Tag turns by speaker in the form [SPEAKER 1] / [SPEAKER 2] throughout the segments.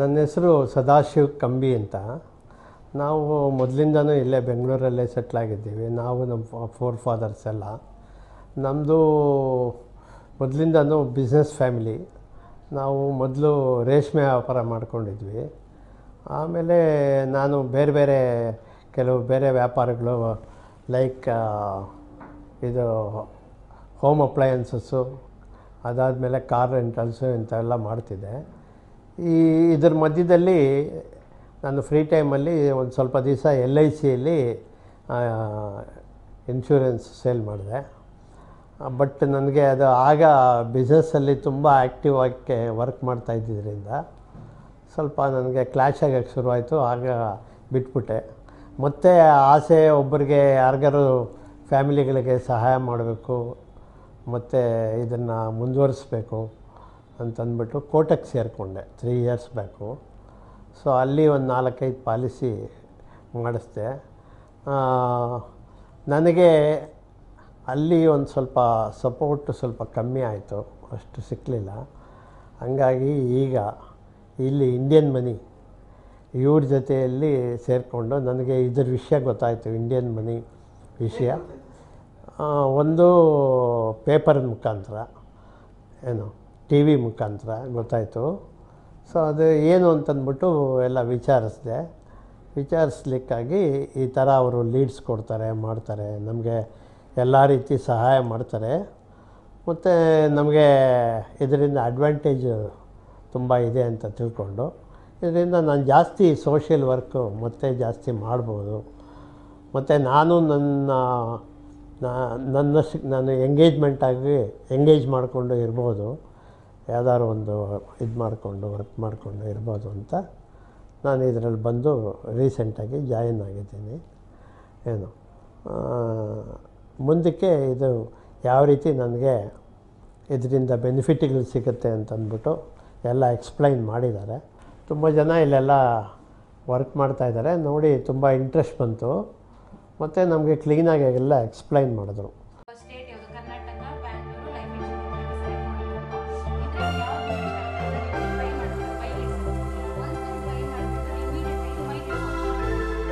[SPEAKER 1] ನನ್ನ ಹೆಸರು ಸದಾಶಿವ್ ಕಂಬಿ ಅಂತ ನಾವು ಮೊದಲಿಂದನೂ ಇಲ್ಲೇ ಬೆಂಗಳೂರಲ್ಲೇ ಸೆಟ್ಲಾಗಿದ್ದೀವಿ ನಾವು ನಮ್ಮ ಫೋರ್ ಫಾದರ್ಸ್ ಎಲ್ಲ ನಮ್ಮದು ಮೊದಲಿಂದನೂ ಬಿಸ್ನೆಸ್ ಫ್ಯಾಮಿಲಿ ನಾವು ಮೊದಲು ರೇಷ್ಮೆ ವ್ಯಾಪಾರ ಮಾಡ್ಕೊಂಡಿದ್ವಿ ಆಮೇಲೆ ನಾನು ಬೇರೆ ಬೇರೆ ಕೆಲವು ಬೇರೆ ವ್ಯಾಪಾರಗಳು ಲೈಕ್ ಇದು ಹೋಮ್ ಅಪ್ಲಯನ್ಸಸ್ಸು ಅದಾದಮೇಲೆ ಕಾರ್ ರೆಂಟಲ್ಸು ಇಂಥವೆಲ್ಲ ಮಾಡ್ತಿದ್ದೆ ಈ ಇದ್ರ ಮಧ್ಯದಲ್ಲಿ ನಾನು ಫ್ರೀ ಟೈಮಲ್ಲಿ ಒಂದು ಸ್ವಲ್ಪ ದಿವಸ ಎಲ್ ಐ ಸಿಯಲ್ಲಿ ಇನ್ಶೂರೆನ್ಸ್ ಸೇಲ್ ಮಾಡಿದೆ ಬಟ್ ನನಗೆ ಅದು ಆಗ ಬಿಸ್ನೆಸ್ಸಲ್ಲಿ ತುಂಬ ಆ್ಯಕ್ಟಿವ್ ಆಗಿ ವರ್ಕ್ ಮಾಡ್ತಾ ಇದ್ದಿದ್ದರಿಂದ ಸ್ವಲ್ಪ ನನಗೆ ಕ್ಲ್ಯಾಶ್ ಆಗೋಕ್ಕೆ ಶುರುವಾಯಿತು ಆಗ ಬಿಟ್ಬಿಟ್ಟೆ ಮತ್ತು ಆಸೆ ಒಬ್ಬರಿಗೆ ಯಾರಿಗಾರು ಫ್ಯಾಮಿಲಿಗಳಿಗೆ ಸಹಾಯ ಮಾಡಬೇಕು ಮತ್ತು ಇದನ್ನು ಮುಂದುವರಿಸ್ಬೇಕು ಅಂತಂದ್ಬಿಟ್ಟು ಕೋಟಕ್ಕೆ ಸೇರಿಕೊಂಡೆ ತ್ರೀ ಇಯರ್ಸ್ ಬ್ಯಾಕು ಸೊ ಅಲ್ಲಿ ಒಂದು ನಾಲ್ಕೈದು ಪಾಲಿಸಿ ಮಾಡಿಸ್ದೆ ಆ, ನನಗೆ ಅಲ್ಲಿ ಒಂದು ಸ್ವಲ್ಪ ಸಪೋರ್ಟ್ ಸ್ವಲ್ಪ ಕಮ್ಮಿ ಆಯಿತು ಅಷ್ಟು ಸಿಕ್ಕಲಿಲ್ಲ ಹಂಗಾಗಿ ಈಗ ಇಲ್ಲಿ ಇಂಡಿಯನ್ ಮನಿ ಇವ್ರ ಜೊತೆಯಲ್ಲಿ ಸೇರಿಕೊಂಡು ನನಗೆ ಇದ್ರ ವಿಷಯ ಗೊತ್ತಾಯಿತು ಇಂಡಿಯನ್ ಮನಿ ವಿಷಯ ಆ, ಒಂದು ಪೇಪರ್ ಮುಖಾಂತರ ಏನು ಟಿ ವಿ ಮುಖಾಂತರ ಗೊತ್ತಾಯಿತು ಸೊ ಅದು ಏನು ಅಂತಂದ್ಬಿಟ್ಟು ಎಲ್ಲ ವಿಚಾರಿಸಿದೆ ವಿಚಾರಿಸ್ಲಿಕ್ಕಾಗಿ ಈ ಥರ ಅವರು ಲೀಡ್ಸ್ ಕೊಡ್ತಾರೆ ಮಾಡ್ತಾರೆ ನಮಗೆ ಎಲ್ಲ ರೀತಿ ಸಹಾಯ ಮಾಡ್ತಾರೆ ಮತ್ತು ನಮಗೆ ಇದರಿಂದ ಅಡ್ವಾಂಟೇಜ್ ತುಂಬ ಇದೆ ಅಂತ ತಿಳ್ಕೊಂಡು ಇದರಿಂದ ನಾನು ಜಾಸ್ತಿ ಸೋಷಿಯಲ್ ವರ್ಕು ಮತ್ತೆ ಜಾಸ್ತಿ ಮಾಡ್ಬೋದು ಮತ್ತು ನಾನು ನನ್ನ ನಾ- ನನ್ನ ಸಿ- ನಾನು ಎಂಗೇಜ್ಮೆಂಟಾಗಿ ಎಂಗೇಜ್ ಮಾಡಿಕೊಂಡು ಇರ್ಬೋದು ಯಾವ್ದಾದ್ರು ಒಂದು ಇದು ಮಾಡಿಕೊಂಡು ವರ್ಕ್ ಮಾಡಿಕೊಂಡು ಇರ್ಬೋದು ಅಂತ ನಾನು ಇದರಲ್ಲಿ ಬಂದು ರೀಸೆಂಟಾಗಿ ಜಾಯಿನ್ ಆಗಿದ್ದೀನಿ ಏನು ಆ, ಮುಂದಕ್ಕೆ ಇದು ಯಾವ ರೀತಿ ನನಗೆ ಇದರಿಂದ ಬೆನಿಫಿಟ್ಗಳು ಸಿಗುತ್ತೆ ಅಂತಂದ್ಬಿಟ್ಟು ಎಲ್ಲ ಎಕ್ಸ್ಪ್ಲೈನ್ ಮಾಡಿದ್ದಾರೆ ತುಂಬ ಜನ ಇಲ್ಲೆಲ್ಲ ವರ್ಕ್ ಮಾಡ್ತಾಯಿದ್ದಾರೆ ನೋಡಿ ತುಂಬ ಇಂಟ್ರೆಸ್ಟ್ ಬಂತು ಮತ್ತು ನಮಗೆ ಕ್ಲೀನಾಗಿ ಎಲ್ಲ ಎಕ್ಸ್ಪ್ಲೈನ್ ಮಾಡಿದ್ರು
[SPEAKER 2] ಸ್ಟೇಟ್ ಯಾವುದು Karnataka Bangalore life insurance select ಮಾಡ್ಕೊಂಡು ಇದರಲ್ಲಿ ಯಾವ್ದು ಇಷ್ಟ ಆಗ್ತದೆ ನೀವು ಬೈ ಮಾಡ್ತೀರಾ ಬೈ ಲಿಸ್ಟ್ ಒಂದು ಬೈ ಮಾಡಿದ್ರೆ ಇಮಿಡಿಯೇಟ್ಲಿ ಮೈಂಡ್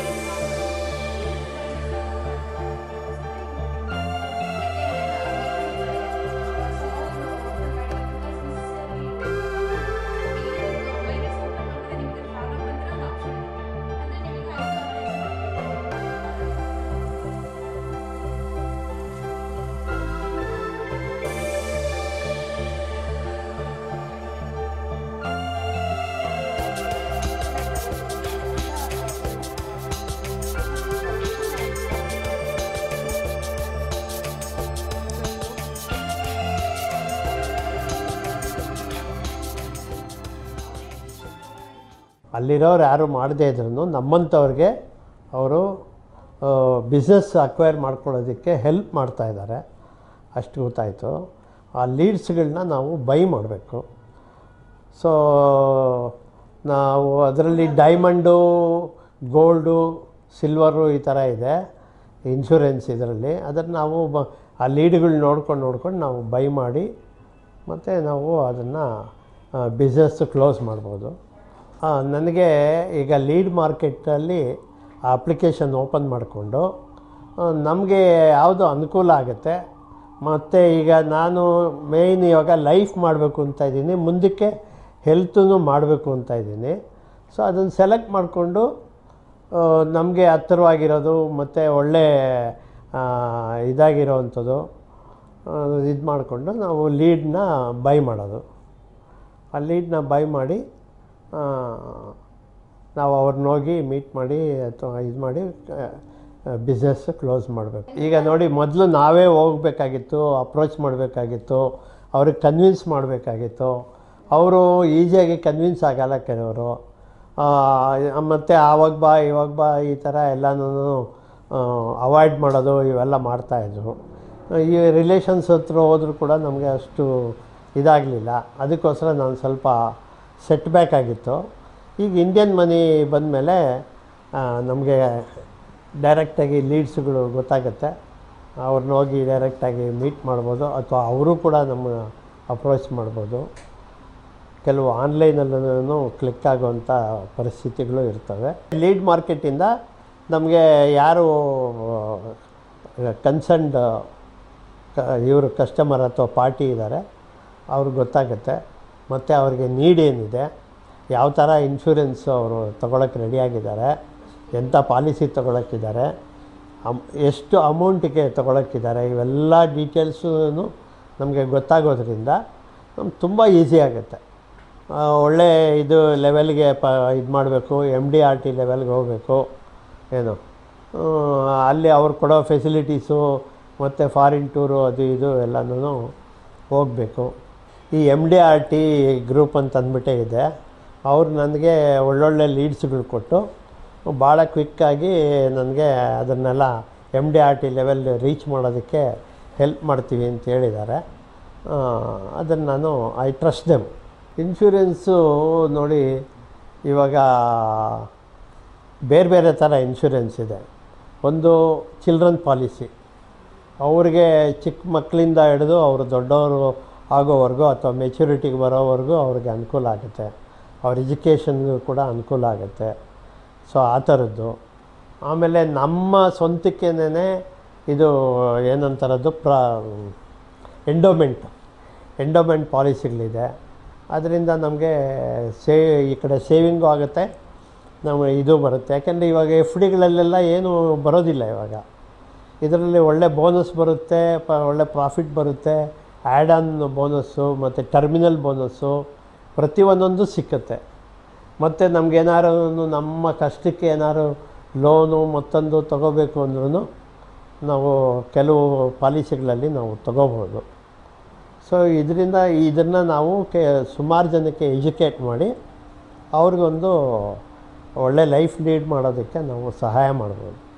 [SPEAKER 1] ಅಲ್ಲಿರೋರು ಯಾರು ಮಾಡದೇ ಇದ್ರೂ ನಮ್ಮಂಥವ್ರಿಗೆ ಅವರು ಬಿಸ್ನೆಸ್ ಅಕ್ವೈರ್ ಮಾಡ್ಕೊಳ್ಳೋದಕ್ಕೆ ಹೆಲ್ಪ್ ಮಾಡ್ತಾ ಇದ್ದಾರೆ ಅಷ್ಟು ಗೊತ್ತಾಯಿತು ಆ ಲೀಡ್ಸ್ಗಳನ್ನ ನಾವು ಬೈ ಮಾಡಬೇಕು ಸೊ ನಾವು ಅದರಲ್ಲಿ ಡೈಮಂಡು ಗೋಲ್ಡು ಸಿಲ್ವರು ಈ ಥರ ಇದೆ ಇನ್ಶೂರೆನ್ಸ್ ಇದರಲ್ಲಿ ಅದನ್ನು ನಾವು ಬ ಆ ಲೀಡ್ಗಳು ನೋಡ್ಕೊಂಡು ನೋಡ್ಕೊಂಡು ನಾವು ಬೈ ಮಾಡಿ ಮತ್ತು ನಾವು ಅದನ್ನು ಬಿಸ್ನೆಸ್ ಕ್ಲೋಸ್ ಮಾಡ್ಬೋದು ಆ, ನನಗೆ ಈಗ ಲೀಡ್ ಮಾರ್ಕೆಟಲ್ಲಿ ಅಪ್ಲಿಕೇಶನ್ ಓಪನ್ ಮಾಡಿಕೊಂಡು ನಮಗೆ ಯಾವುದು ಅನುಕೂಲ ಆಗುತ್ತೆ ಮತ್ತು ಈಗ ನಾನು ಮೇಯ್ನ್ ಇವಾಗ ಲೈಫ್ ಮಾಡಬೇಕು ಅಂತ ಇದ್ದೀನಿ ಮುಂದಕ್ಕೆ ಹೆಲ್ತೂ ಮಾಡಬೇಕು ಅಂತ ಇದ್ದೀನಿ ಸೊ ಅದನ್ನು ಸೆಲೆಕ್ಟ್ ಮಾಡಿಕೊಂಡು ನಮಗೆ ಹತ್ತಿರವಾಗಿರೋದು ಮತ್ತು ಒಳ್ಳೆ ಆ, ಇದಾಗಿರೋವಂಥದ್ದು ಇದು ಮಾಡಿಕೊಂಡು ನಾವು ಲೀಡ್ನ ಬೈ ಮಾಡೋದು ಆ ಲೀಡ್ನ ಬೈ ಮಾಡಿ ಆ, ನಾವು ಅವ್ರನ್ನ ಹೋಗಿ ಮೀಟ್ ಮಾಡಿ ಅಥವಾ ಇದು ಮಾಡಿ ಬಿಸ್ನೆಸ್ ಕ್ಲೋಸ್ ಮಾಡಬೇಕು ಈಗ ನೋಡಿ ಮೊದಲು ನಾವೇ ಹೋಗಬೇಕಾಗಿತ್ತು ಅಪ್ರೋಚ್ ಮಾಡಬೇಕಾಗಿತ್ತು ಅವ್ರಿಗೆ ಕನ್ವಿನ್ಸ್ ಮಾಡಬೇಕಾಗಿತ್ತು ಅವರು ಈಸಿಯಾಗಿ ಕನ್ವಿನ್ಸ್ ಆಗಲ್ಲ ಕೆಲವರು ಮತ್ತು ಆವಾಗ ಬಾ ಇವಾಗ ಬಾ ಈ ಥರ ಎಲ್ಲನೂ ಅವಾಯ್ಡ್ ಮಾಡೋದು ಇವೆಲ್ಲ ಮಾಡ್ತಾಯಿದ್ರು ಈ ರಿಲೇಷನ್ಸ್ ಹತ್ರ ಹೋದರೂ ಕೂಡ ನಮಗೆ ಅಷ್ಟು ಇದಾಗಲಿಲ್ಲ ಅದಕ್ಕೋಸ್ಕರ ನಾನು ಸ್ವಲ್ಪ ಸೆಟ್ ಬ್ಯಾಕ್ ಆಗಿತ್ತು ಈಗ ಇಂಡಿಯನ್ ಮನಿ ಬಂದಮೇಲೆ ನಮಗೆ ಡೈರೆಕ್ಟಾಗಿ ಲೀಡ್ಸ್ಗಳು ಗೊತ್ತಾಗುತ್ತೆ ಅವ್ರನ್ನ ಹೋಗಿ ಡೈರೆಕ್ಟಾಗಿ ಮೀಟ್ ಮಾಡ್ಬೋದು ಅಥವಾ ಅವರು ಕೂಡ ನಮ್ಮ ಅಪ್ರೋಚ್ ಮಾಡ್ಬೋದು ಕೆಲವು ಆನ್ಲೈನಲ್ಲೂ ಕ್ಲಿಕ್ ಆಗುವಂಥ ಪರಿಸ್ಥಿತಿಗಳು ಇರ್ತವೆ ಲೀಡ್ ಮಾರ್ಕೆಟಿಂದ ನಮಗೆ ಯಾರು ಕನ್ಸರ್ನ್ಡ್ ಕ ಇವರು ಕಸ್ಟಮರ್ ಅಥವಾ ಪಾರ್ಟಿ ಇದ್ದಾರೆ ಅವ್ರಿಗೆ ಗೊತ್ತಾಗುತ್ತೆ ಮತ್ತು ಅವ್ರಿಗೆ ನೀಡ್ ಏನಿದೆ ಯಾವ ಥರ ಇನ್ಶೂರೆನ್ಸ್ ಅವರು ತೊಗೊಳಕ್ಕೆ ರೆಡಿಯಾಗಿದ್ದಾರೆ ಎಂಥ ಪಾಲಿಸಿ ತೊಗೊಳಕ್ಕಿದ್ದಾರೆ ಅಮ್ ಎಷ್ಟು ಅಮೌಂಟಿಗೆ ತೊಗೊಳಕ್ಕಿದ್ದಾರೆ ಇವೆಲ್ಲ ಡೀಟೇಲ್ಸೂ ನಮಗೆ ಗೊತ್ತಾಗೋದ್ರಿಂದ ನಮ್ಗೆ ತುಂಬ ಈಸಿ ಆಗುತ್ತೆ ಆ, ಒಳ್ಳೆ ಇದು ಲೆವೆಲ್ಗೆ ಪ ಇದು ಮಾಡಬೇಕು ಎಮ್ ಡಿ ಆರ್ ಟಿ ಲೆವೆಲ್ಗೆ ಹೋಗಬೇಕು ಏನು ಆ, ಅಲ್ಲಿ ಅವ್ರು ಕೊಡೋ ಫೆಸಿಲಿಟೀಸು ಮತ್ತು ಫಾರಿನ್ ಟೂರು ಅದು ಇದು ಎಲ್ಲನೂ ಹೋಗಬೇಕು ಈ M D R T group ಅಂತ ಅಂದ್ಬಿಟ್ಟೇ ಇದೆ ಅವ್ರು ನನಗೆ ಒಳ್ಳೊಳ್ಳೆ ಲೀಡ್ಸ್ಗಳು ಕೊಟ್ಟು ಭಾಳ ಕ್ವಿಕ್ಕಾಗಿ ನನಗೆ ಅದನ್ನೆಲ್ಲ M D R T level reach ಮಾಡೋದಕ್ಕೆ ಹೆಲ್ಪ್ ಮಾಡ್ತೀವಿ ಅಂತ ಹೇಳಿದ್ದಾರೆ ಅದನ್ನು ನಾನು ಐ ಟ್ರಸ್ಟ್ ದೆಮ್ ಇನ್ಶೂರೆನ್ಸು ನೋಡಿ ಇವಾಗ ಬೇರೆ ಬೇರೆ ಥರ ಇನ್ಶೂರೆನ್ಸ್ ಇದೆ ಒಂದು ಚಿಲ್ಡ್ರನ್ ಪಾಲಿಸಿ ಅವ್ರಿಗೆ ಚಿಕ್ಕ ಮಕ್ಕಳಿಂದ ಹಿಡಿದು ಅವರು ದೊಡ್ಡವರು ಆಗೋವರೆಗೂ ಅಥವಾ ಮೆಚುರಿಟಿಗೆ ಬರೋವರೆಗೂ ಅವ್ರಿಗೆ ಅನುಕೂಲ ಆಗುತ್ತೆ ಅವ್ರ ಎಜುಕೇಷನ್ಗೂ ಕೂಡ ಅನುಕೂಲ ಆಗುತ್ತೆ ಸೊ ಆ ಥರದ್ದು ಆಮೇಲೆ ನಮ್ಮ ಸ್ವಂತಕ್ಕೇನೆ ಇದು ಏನಂತಾರದು ಪ್ರ ಎಂಡೋಮೆಂಟ್ ಎಂಡೋಮೆಂಟ್ ಪಾಲಿಸಿಗಳಿದೆ ಅದರಿಂದ ನಮಗೆ ಸೇ ಈ ಕಡೆ ಸೇವಿಂಗು ಆಗುತ್ತೆ ನಮ್ಮ ಇದು ಬರುತ್ತೆ ಯಾಕೆಂದರೆ ಇವಾಗ ಎಫ್ ಡಿಗಳಲ್ಲೆಲ್ಲ ಏನೂ ಬರೋದಿಲ್ಲ ಇವಾಗ ಇದರಲ್ಲಿ ಒಳ್ಳೆ ಬೋನಸ್ ಬರುತ್ತೆ ಪ ಒಳ್ಳೆ ಪ್ರಾಫಿಟ್ ಬರುತ್ತೆ ಆ್ಯಡ್ ಆನ್ ಬೋನಸ್ಸು ಮತ್ತು ಟರ್ಮಿನಲ್ ಬೋನಸ್ಸು ಪ್ರತಿಯೊಂದೊಂದು ಸಿಕ್ಕುತ್ತೆ ಮತ್ತು ನಮಗೇನಾರು ನಮ್ಮ ಕಷ್ಟಕ್ಕೆ ಏನಾದ್ರು ಲೋನು ಮತ್ತೊಂದು ತೊಗೋಬೇಕು ಅಂದ್ರೂ ನಾವು ಕೆಲವು ಪಾಲಿಸಿಗಳಲ್ಲಿ ನಾವು ತೊಗೋಬೋದು ಸೊ ಇದರಿಂದ ಇದನ್ನು ನಾವು ಕೆ ಸುಮಾರು ಜನಕ್ಕೆ ಎಜುಕೇಟ್ ಮಾಡಿ ಅವ್ರಿಗೊಂದು ಒಳ್ಳೆ ಲೈಫ್ ಲೀಡ್ ಮಾಡೋದಕ್ಕೆ ನಾವು ಸಹಾಯ ಮಾಡ್ಬೋದು